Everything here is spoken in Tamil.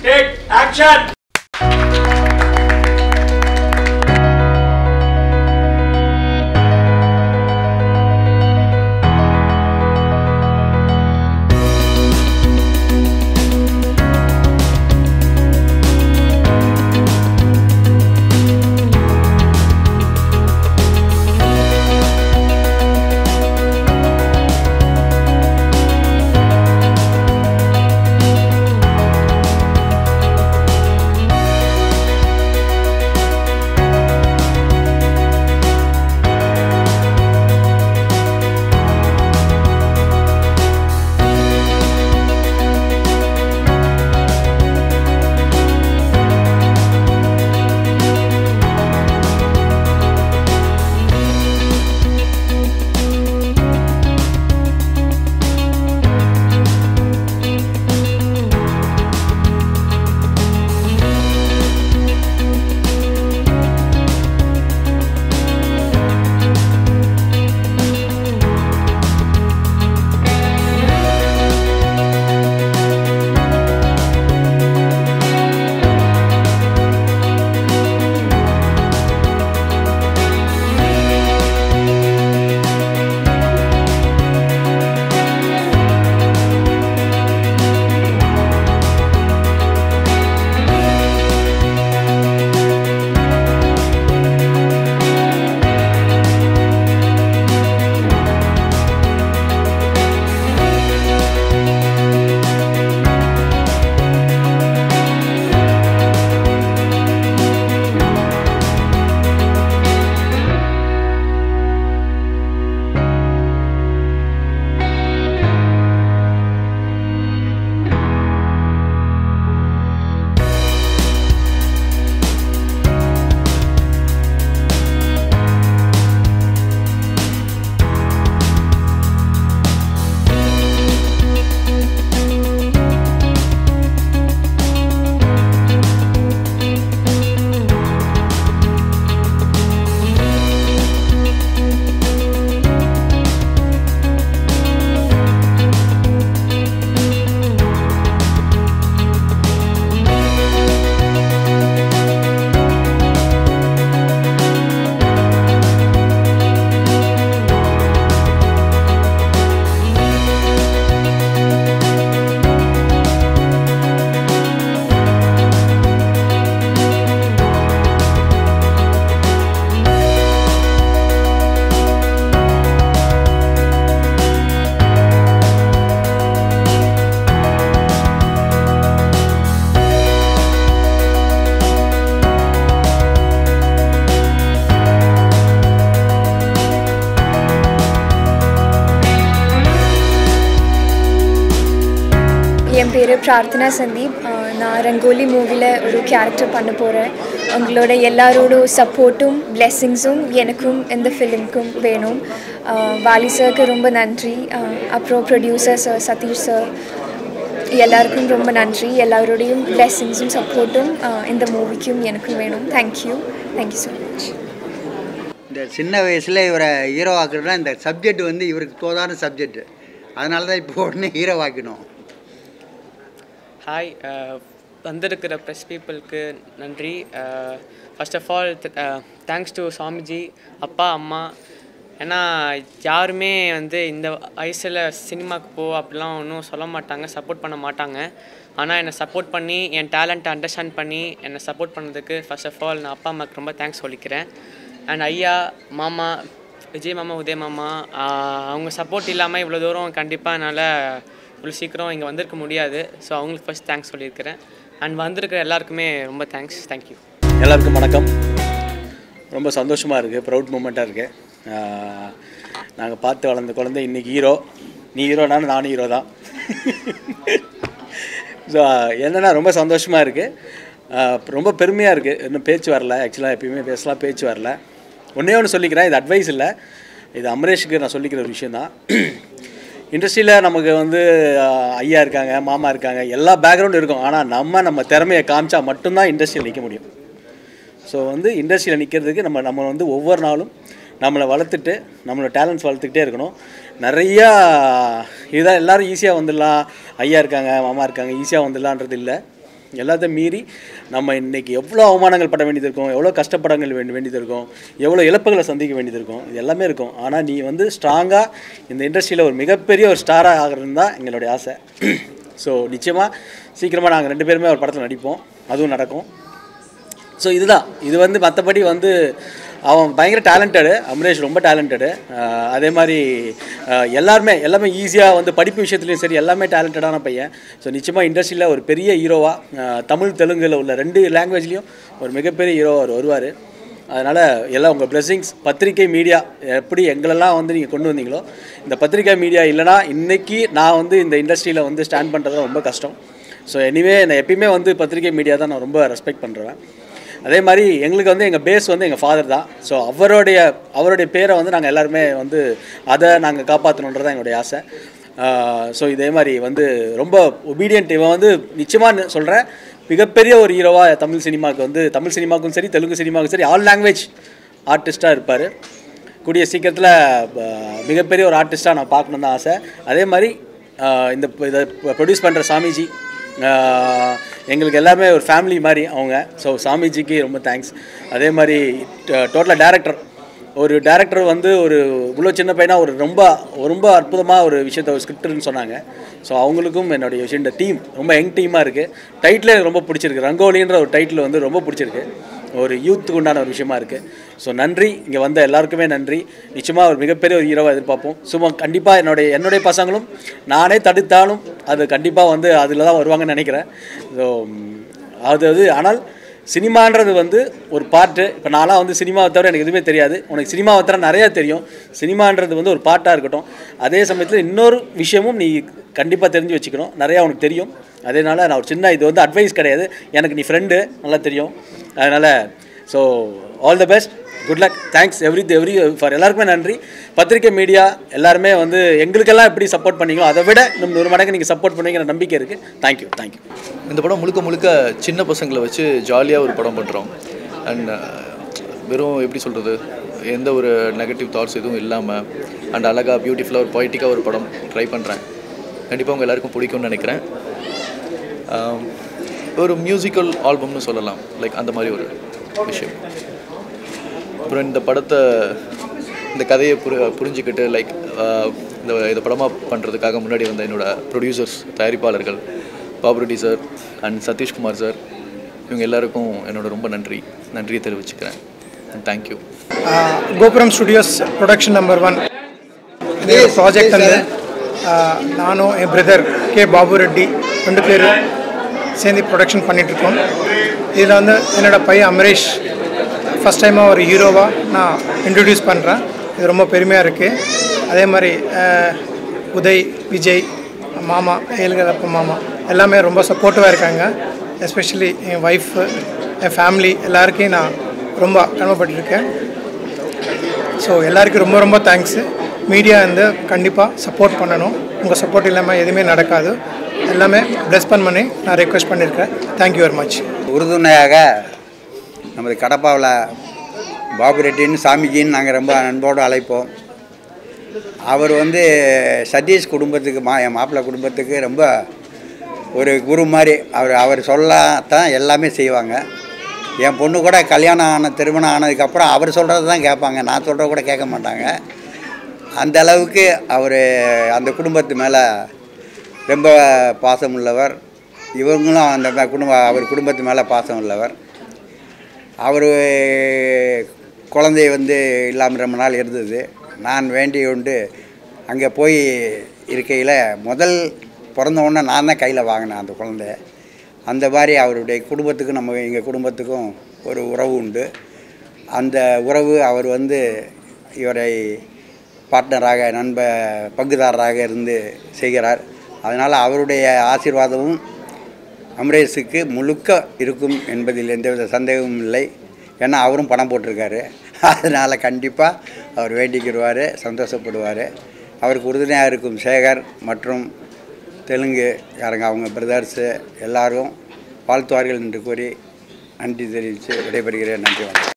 Take action! என் பேர் பிரார்த்தனா சந்தீப் அஹ் நான் ரங்கோலி மூவியில் ஒரு கேரக்டர் பண்ண போகிறேன் உங்களோட எல்லாரோட சப்போர்ட்டும் பிளெஸ்ஸிங்ஸும் எனக்கும் இந்த ஃபிலிம்க்கும் வேணும் அஹ் வாலி சாருக்கு ரொம்ப நன்றி அஹ் அப்புறம் ப்ரொடியூசர் சார் சதீஷ் சார் எல்லாருக்கும் ரொம்ப நன்றி எல்லாரோடையும் பிளெஸ்ஸிங்ஸும் சப்போர்ட்டும் இந்த மூவிக்கும் எனக்கும் வேணும் தேங்க்யூ தேங்க்யூ ஸோ மச் இந்த சின்ன வயசில் இவரை ஹீரோ ஆக்குறதுனா இந்த சப்ஜெக்ட் வந்து இவருக்கு தோதான சப்ஜெக்ட் அதனால தான் இப்போ உடனே ஹீரோ ஆக்கணும் ஹாய் வந்திருக்கிற ப்ரெஸ் பீப்புளுக்கு நன்றி first of all thanks to சாமிஜி அப்பா அம்மா ஏன்னா யாருமே வந்து இந்த வயசில் சினிமாவுக்கு போ அப்படிலாம் ஒன்றும் சொல்ல மாட்டாங்க சப்போர்ட் பண்ண மாட்டாங்க ஆனால் என்னை சப்போர்ட் பண்ணி என் டேலண்ட்டை அண்டர்ஸ்டாண்ட் பண்ணி என்னை சப்போர்ட் பண்ணதுக்கு ஃபர்ஸ்ட் ஆஃப் ஆல் நான் அப்பா அம்மாவுக்கு ரொம்ப தேங்க்ஸ் சொல்லிக்கிறேன் அண்ட் ஐயா மாமா விஜய் மாமா உதய் மாமா ஆஹ் அவங்க சப்போர்ட் இல்லாமல் இவ்வளோ தூரம் கண்டிப்பாக என்னால் இவ்வளோ சீக்கிரம் இங்கே வந்திருக்க முடியாது ஸோ அவங்களுக்கு ஃபர்ஸ்ட் தேங்க்ஸ் சொல்லியிருக்கிறேன் அண்ட் வந்திருக்கிற எல்லாருக்குமே ரொம்ப தேங்க்ஸ் தேங்க்யூ எல்லாருக்கும் வணக்கம் ரொம்ப சந்தோஷமாக இருக்குது ப்ரௌட் மூமெண்ட்டாக இருக்குது நாங்கள் பார்த்து வளர்ந்த குழந்தை இன்றைக்கி ஹீரோ நீ ஹீரோனாலும் நானும் ஹீரோ தான் ஸோ என்னென்னா ரொம்ப சந்தோஷமாக இருக்குது ரொம்ப பெருமையாக இருக்குது இன்னும் பேச்சு வரல ஆக்சுவலாக எப்பயுமே பேசலாம் பேச்சு வரல ஒன்றே ஒன்று சொல்லிக்கிறேன் இது அட்வைஸ் இல்லை இது அமரேஷுக்கு நான் சொல்லிக்கிற ஒரு விஷயம் தான் இண்டஸ்ட்ரியில் நமக்கு வந்து ஆஹ், ஐயா இருக்காங்க மாமா இருக்காங்க எல்லா பேக்ரவுண்டும் இருக்கும் ஆனால் நம்ம நம்ம திறமையை காமிச்சா மட்டும்தான் இண்டஸ்ட்ரியில் நிற்க முடியும் ஸோ வந்து இண்டஸ்ட்ரியில் நிற்கிறதுக்கு நம்ம நம்ம வந்து ஒவ்வொரு நாளும் நம்மளை வளர்த்துட்டு நம்மளோட டேலண்ட்ஸ் வளர்த்துக்கிட்டே இருக்கணும் நிறையா இதுதான் எல்லோரும் ஈஸியாக வந்துடலாம் ஐயா இருக்காங்க மாமா இருக்காங்க ஈஸியாக வந்துடலான்றது இல்லை எல்லாத்தையும் மீறி நம்ம இன்னைக்கு எவ்வளோ அவமானங்கள் பட வேண்டியது இருக்கும் எவ்வளோ கஷ்டப்படங்கள் வேண்டி வேண்டியது இருக்கும் எவ்வளோ இழப்புகளை சந்திக்க வேண்டியது இருக்கும் இது எல்லாமே இருக்கும் ஆனால் நீ வந்து ஸ்ட்ராங்காக இந்த இண்டஸ்ட்ரியில் ஒரு மிகப்பெரிய ஒரு ஸ்டாராக ஆகிறது தான் எங்களுடைய ஆசை ஸோ நிச்சயமாக சீக்கிரமாக நாங்கள் ரெண்டு பேருமே ஒரு படத்தில் நடிப்போம் அதுவும் நடக்கும் ஸோ இதுதான் இது வந்து மற்றபடி வந்து அவன் பயங்கர டேலண்டடு அமரேஷ் ரொம்ப டேலண்டடு அதே மாதிரி அஹ், எல்லாருமே எல்லாமே ஈஸியாக வந்து படிப்பு விஷயத்துலையும் சரி எல்லாமே டேலண்டடான பையன் ஸோ நிச்சயமாக இண்டஸ்ட்ரியில் ஒரு பெரிய ஹீரோவாக தமிழ் தெலுங்குல உள்ள ரெண்டு லாங்குவேஜ்லேயும் ஒரு மிகப்பெரிய ஹீரோ அவர் வருவார் அதனால் எல்லாம் உங்கள் blessings பத்திரிக்கை மீடியா எப்படி எங்களெல்லாம் வந்து நீங்கள் கொண்டு வந்தீங்களோ இந்த பத்திரிக்கை மீடியா இல்லைனா இன்னைக்கு நான் வந்து இந்த இண்டஸ்ட்ரியில் வந்து ஸ்டாண்ட் பண்ணுறது ரொம்ப கஷ்டம் ஸோ எனிவே நான் எப்பயுமே வந்து பத்திரிக்கை மீடியா தான் நான் ரொம்ப ரெஸ்பெக்ட் பண்ணுறேன் அதே மாதிரி எங்களுக்கு வந்து எங்கள் பேஸ் வந்து எங்கள் ஃபாதர் தான் ஸோ அவருடைய அவருடைய பேரை வந்து நாங்கள் எல்லாருமே வந்து அதை நாங்கள் காப்பாற்றணுன்றது தான் எங்களுடைய ஆசை ஸோ இதே மாதிரி வந்து ரொம்ப ஒபீடியன்ட் இவன் வந்து நிச்சயமாக சொல்கிறேன் மிகப்பெரிய ஒரு ஹீரோவாக தமிழ் சினிமாவுக்கு வந்து தமிழ் சினிமாவுக்கும் சரி தெலுங்கு சினிமாவுக்கும் சரி ஆல் லாங்குவேஜ் ஆர்டிஸ்ட்டாக இருப்பார் கூடிய சீக்கிரத்தில் மிகப்பெரிய ஒரு ஆர்டிஸ்ட்டாக நான் பார்க்கணுன்னு தான் ஆசை அதே மாதிரி ஆஹ் இந்த ப- இதை ப்ரொடியூஸ் பண்ணுற சாமிஜி ஆஹ் எங்களுக்கு எல்லாமே ஒரு ஃபேமிலி மாதிரி அவங்க ஸோ சாமிஜிக்கு ரொம்ப தேங்க்ஸ் அதே மாதிரி டோட்டலாக டேரக்டர் ஒரு டேரக்டர் வந்து ஒரு இவ்வளோ சின்ன பையனா ஒரு ரொம்ப ரொம்ப அற்புதமாக ஒரு விஷயத்த ஒரு ஸ்கிரிப்ட்னு சொன்னாங்க ஸோ அவங்களுக்கும் என்னுடைய விஷயம் இந்த டீம் ரொம்ப யங் டீமாக இருக்குது டைட்டிலே எனக்கு ரொம்ப பிடிச்சிருக்கு ரங்கோலின்ற ஒரு டைட்டில் வந்து ரொம்ப பிடிச்சிருக்கு ஒரு யூத்துக்கு உண்டான ஒரு விஷயமா இருக்குது ஸோ நன்றி இங்கே வந்த எல்லாருக்குமே நன்றி நிச்சயமாக ஒரு மிகப்பெரிய ஒரு ஹீரோவாக எதிர்பார்ப்போம் சும்மா கண்டிப்பாக என்னுடைய என்னுடைய பசங்களும் நானே தடுத்தாலும் அது கண்டிப்பாக வந்து அதில் தான் வருவாங்கன்னு நினைக்கிறேன் ஸோ அது அது ஆனால் சினிமான்றது வந்து ஒரு பாட்டு இப்போ நான்லாம் வந்து சினிமாவை தவிர எனக்கு எதுவுமே தெரியாது உனக்கு சினிமாவை தவிர நிறையா தெரியும் சினிமான்றது வந்து ஒரு பாட்டாக இருக்கட்டும் அதே சமயத்தில் இன்னொரு விஷயமும் நீ கண்டிப்பாக தெரிஞ்சு வச்சுக்கணும் நிறையா உனக்கு தெரியும் அதனால நான் ஒரு சின்ன இது வந்து அட்வைஸ் கிடையாது எனக்கு நீ ஃப்ரெண்டு நல்லா தெரியும் அதனால் so all the best good luck thanks every every for எல்லாருக்குமே நன்றி பத்திரிக்கை மீடியா எல்லாருமே வந்து எங்களுக்கெல்லாம் எப்படி சப்போர்ட் பண்ணீங்களோ அதை விட இன்னும் நூறு மடங்கு நீங்கள் சப்போர்ட் பண்ணுவீங்கிற நம்பிக்கை இருக்குது தேங்க்யூ தேங்க்யூ இந்த படம் முழுக்க முழுக்க சின்ன பசங்களை வச்சு ஜாலியாக ஒரு படம் பண்ணுறோம் அண்ட் வெறும் எப்படி சொல்கிறது எந்த ஒரு நெகட்டிவ் தாட்ஸ் எதுவும் இல்லாமல் அண்ட் அழகாக பியூட்டிஃபுல்லாக ஒரு பொய்ட்டிக்காக ஒரு படம் ட்ரை பண்ணுறேன் கண்டிப்பாக உங்கள் எல்லாருக்கும் பிடிக்கும்னு நினைக்கிறேன் ஆம், ஒரு மியூசிக்கல் ஆல்பம்னு சொல்லலாம் லைக் அந்த மாதிரி ஒரு விஷயம் அப்புறம் இந்த படத்தை இந்த கதையை புரி புரிஞ்சுக்கிட்டு லைக் இந்த இந்த படமாக பண்ணுறதுக்காக முன்னாடி வந்த என்னோட ப்ரொடியூசர்ஸ் தயாரிப்பாளர்கள் Babu Reddy sir and Sathish Kumar sir இவங்க எல்லாருக்கும் என்னோட ரொம்ப நன்றி நன்றியை தெரிவிச்சுக்கிறேன் thank you Gopuram studios production number one இது ப்ராஜெக்ட் வந்து ஆஹ், நானும் என் பிரதர் கே பாபு ரெட்டி ரெண்டு பேர் சேர்ந்து ப்ரொடக்ஷன் பண்ணிகிட்ருக்கோம் இதில் வந்து என்னோட பையன் அமரேஷ் ஃபஸ்ட் டைமாக ஒரு ஹீரோவாக நான் இன்ட்ரடியூஸ் பண்ணுறேன் இது ரொம்ப பெருமையாக இருக்குது அதே மாதிரி ஆஹ், உதய் விஜய் மாமா ஏழுகலப்ப மாமா எல்லாமே ரொம்ப சப்போர்ட்டிவாக இருக்காங்க எஸ்பெஷலி என் ஒய்ஃபு என் ஃபேமிலி எல்லாருக்கும் நான் ரொம்ப கடமைப்பட்டிருக்கேன் ஸோ எல்லாருக்கும் ரொம்ப ரொம்ப தேங்க்ஸு மீடியா வந்து கண்டிப்பாக சப்போர்ட் பண்ணணும் உங்கள் சப்போர்ட் இல்லாமல் எதுவுமே நடக்காது எல்லாமே ப்ளஸ் பண்ணி நான் ரெக்வெஸ்ட் பண்ணியிருக்கேன் தேங்க்யூ வெரி மச் உறுதுணையாக நமது கடப்பாவில் பாபு ரெட்டின்னு சாமிஜின்னு நாங்கள் ரொம்ப அன்போடு அழைப்போம் அவர் வந்து சதீஷ் குடும்பத்துக்கு மா என் மாப்பிள்ளை குடும்பத்துக்கு ரொம்ப ஒரு குரு மாதிரி அவர் அவர் சொல்லத்தான் எல்லாமே செய்வாங்க என் பொண்ணு கூட கல்யாணம் ஆன திருமணம் ஆனதுக்கப்புறம் அவர் சொல்கிறது தான் கேட்பாங்க நான் சொல்கிறத கூட கேட்க மாட்டாங்க அந்த அளவுக்கு அவர் அந்த குடும்பத்து மேலே ரொம்ப பாசம் உள்ளவர் இவங்களும் அந்த மே- குடும்ப அவர் குடும்பத்து மேலே பாசம் உள்ளவர் அவர் குழந்தை வந்து இல்லாமல் ரொம்ப நாள் இருந்தது நான் வேண்டி கொண்டு அங்கே போய் இருக்கையில் முதல் பிறந்த உடனே நான் தான் கையில் வாங்கினேன் அந்த குழந்தைய அந்த மாதிரி அவருடைய குடும்பத்துக்கும் நம்ம எங்கள் குடும்பத்துக்கும் ஒரு உறவு உண்டு அந்த உறவு அவர் வந்து இவரை பார்ட்னராக நண்ப பங்குதாரராக இருந்து செய்கிறார் அதனால் அவருடைய ஆசீர்வாதமும் அமரேஷுக்கு முழுக்க இருக்கும் என்பதில் எந்தவித சந்தேகமும் இல்லை ஏன்னா அவரும் பணம் போட்டிருக்காரு அதனால் கண்டிப்பாக அவர் வேண்டிக்கிடுவார் சந்தோஷப்படுவார் அவருக்கு உறுதுணையாக இருக்கும் சேகர் மற்றும் தெலுங்கு யாருங்க அவங்க பிரதர்ஸு எல்லாரும் வாழ்த்துவார்கள் என்று கூறி நன்றி தெரிவித்து விடைபெறுகிறேன் நன்றி வணக்கம்